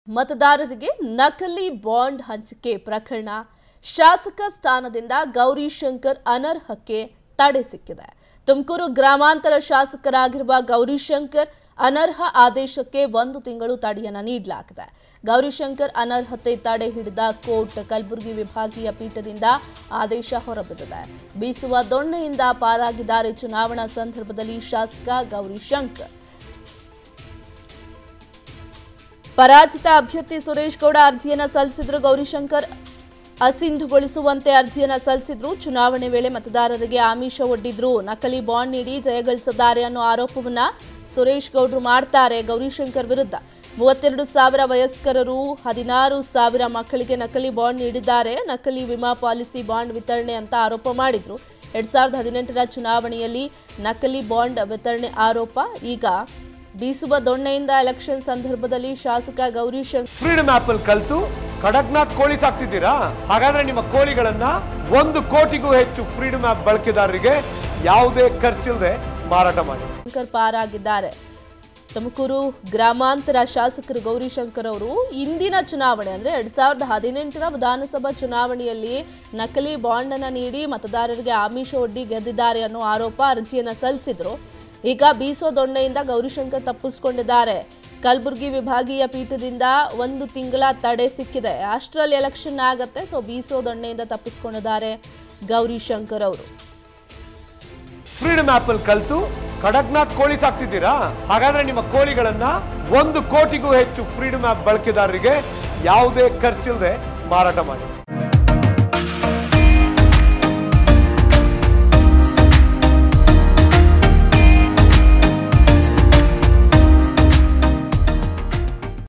ಮತದಾರರಿಗೆ ನಕಲಿ ಬಾಂಡ್ ಹಂಚಿಕೆ ಪ್ರಕರಣ ಶಾಸಕ ಸ್ಥಾನದಿಂದ ಗೌರಿಶಂಕರ್ ಅನರ್ಹಕ್ಕೆ ತಡೆ ಸಿಕ್ಕಿದೆ ತುಮಕೂರು ಗ್ರಾಮಾಂತರ ಶಾಸಕರಾಗಿರುವ ಗೌರಿಶಂಕರ್ ಅನರ್ಹ ಆದೇಶಕ್ಕೆ ಒಂದು ತಿಂಗಳು ತಡೆಯನ್ನ ನೀಡಲಾಗಿದೆ ಗೌರಿಶಂಕರ್ ಅನರ್ಹತೆ ತಡೆ ಹಿಡಿದ ಕೋರ್ಟ್ ಕಲಬುರಗಿ ವಿಭಾಗೀಯ ಪೀಠದಿಂದ ಆದೇಶ ಹೊರಬಿದ್ದಿದೆ ಬೀಸುವ ದೊಣ್ಣೆಯಿಂದ ಪಾರಾಗಿದ್ದಾರೆ ಚುನಾವಣಾ ಸಂದರ್ಭದಲ್ಲಿ ಶಾಸಕ ಗೌರಿಶಂಕರ್ ಪರಾಜಿತ ಅಭ್ಯರ್ಥಿ ಸುರೇಶ್ ಗೌಡ ಅರ್ಜಿಯನ್ನ ಸಲ್ಲಿಸಿದ್ರು ಗೌರಿಶಂಕರ್ ಅಸಿಂಧುಗೊಳಿಸುವಂತೆ ಅರ್ಜಿಯನ್ನ ಸಲ್ಲಿಸಿದ್ರು ಚುನಾವಣೆ ವೇಳೆ ಮತದಾರರಿಗೆ ಆಮಿಷ ಒಡ್ಡಿದ್ರು ನಕಲಿ ಬಾಂಡ್ ನೀಡಿ ಜಯಗಳಿಸಿದ್ದಾರೆ ಅನ್ನೋ ಆರೋಪವನ್ನ ಸುರೇಶ್ ಗೌಡ್ರು ಮಾಡ್ತಾರೆ ಗೌರಿಶಂಕರ್ ವಿರುದ್ಧ ಮೂವತ್ತೆರಡು ಸಾವಿರ ವಯಸ್ಕರರು ಹದಿನಾರು ಸಾವಿರ ಮಕ್ಕಳಿಗೆ ನಕಲಿ ಬಾಂಡ್ ನೀಡಿದ್ದಾರೆ ನಕಲಿ ವಿಮಾ ಪಾಲಿಸಿ ಬಾಂಡ್ ವಿತರಣೆ ಅಂತ ಆರೋಪ ಮಾಡಿದ್ರು ಎರಡ್ ಸಾವಿರದ ಹದಿನೆಂಟರ ಚುನಾವಣೆಯಲ್ಲಿ ನಕಲಿ ಬಾಂಡ್ ವಿತರಣೆ ಆರೋಪ ಈಗ ಬೀಸುವ ದೊಣ್ಣೆಯಿಂದ ಎಲೆಕ್ಷನ್ ಸಂದರ್ಭದಲ್ಲಿ ಶಾಸಕ ಗೌರಿಶಂಕರ್ ಫ್ರೀಡಮ್ ಆಪ್ ಅಲ್ಲಿ ಕಲ್ತು ಕಡಕ್ನಾಥ್ ಕೋಳಿ ಸಾಕ್ತಿದ್ದೀರಾ ಹಾಗಾದ್ರೆ ನಿಮ್ಮ ಕೋಳಿಗಳನ್ನ ಒಂದು ಕೋಟಿಗೂ ಹೆಚ್ಚು ಫ್ರೀಡಮ್ ಆಪ್ ಬಳಕೆದಾರರಿಗೆ ಯಾವುದೇ ಖರ್ಚಿಲ್ಲದೆ ಮಾರಾಟ ಮಾಡಿ ಪಾರಾಗಿದ್ದಾರೆ ತುಮಕೂರು ಗ್ರಾಮಾಂತರ ಶಾಸಕರು ಗೌರಿಶಂಕರ್ ಅವರು ಇಂದಿನ ಚುನಾವಣೆ ಅಂದ್ರೆ ಎರಡ್ ಸಾವಿರದ ಹದಿನೆಂಟರ ವಿಧಾನಸಭಾ ಚುನಾವಣೆಯಲ್ಲಿ ನಕಲಿ ಬಾಂಡ್ ಅನ್ನ ನೀಡಿ ಮತದಾರರಿಗೆ ಆಮಿಷ ಒಡ್ಡಿ ಗೆದ್ದಿದ್ದಾರೆ ಅನ್ನೋ ಆರೋಪ ಅರ್ಜಿಯನ್ನ ಸಲ್ಲಿಸಿದ್ರು ಈಗ ಬೀಸೋ ದೊಣ್ಣೆಯಿಂದ ಗೌರಿಶಂಕರ್ ತಪ್ಪಿಸ್ಕೊಂಡಿದ್ದಾರೆ ಕಲಬುರಗಿ ವಿಭಾಗೀಯ ಪೀಠದಿಂದ ಒಂದು ತಿಂಗಳ ತಡೆ ಸಿಕ್ಕಿದೆ ಅಷ್ಟರಲ್ಲಿ ಎಲೆಕ್ಷನ್ ಆಗತ್ತೆ ಸೊ ಬೀಸೋ ದೊಣ್ಣೆಯಿಂದ ತಪ್ಪಿಸ್ಕೊಂಡಿದ್ದಾರೆ ಗೌರಿಶಂಕರ್ ಅವರು ಫ್ರೀಡಮ್ ಆಪ್ ಅಲ್ಲಿ ಕಲ್ತು ಕಡಕ್ನಾಥ್ ಕೋಳಿ ಸಾಕ್ತಿದ್ದೀರಾ ಹಾಗಾದ್ರೆ ನಿಮ್ಮ ಕೋಳಿಗಳನ್ನ ಒಂದು ಕೋಟಿಗೂ ಹೆಚ್ಚು ಫ್ರೀಡಮ್ ಆಪ್ ಬಳಕೆದಾರರಿಗೆ ಯಾವುದೇ ಖರ್ಚಿಲ್ಲದೆ ಮಾರಾಟ ಮಾಡಿ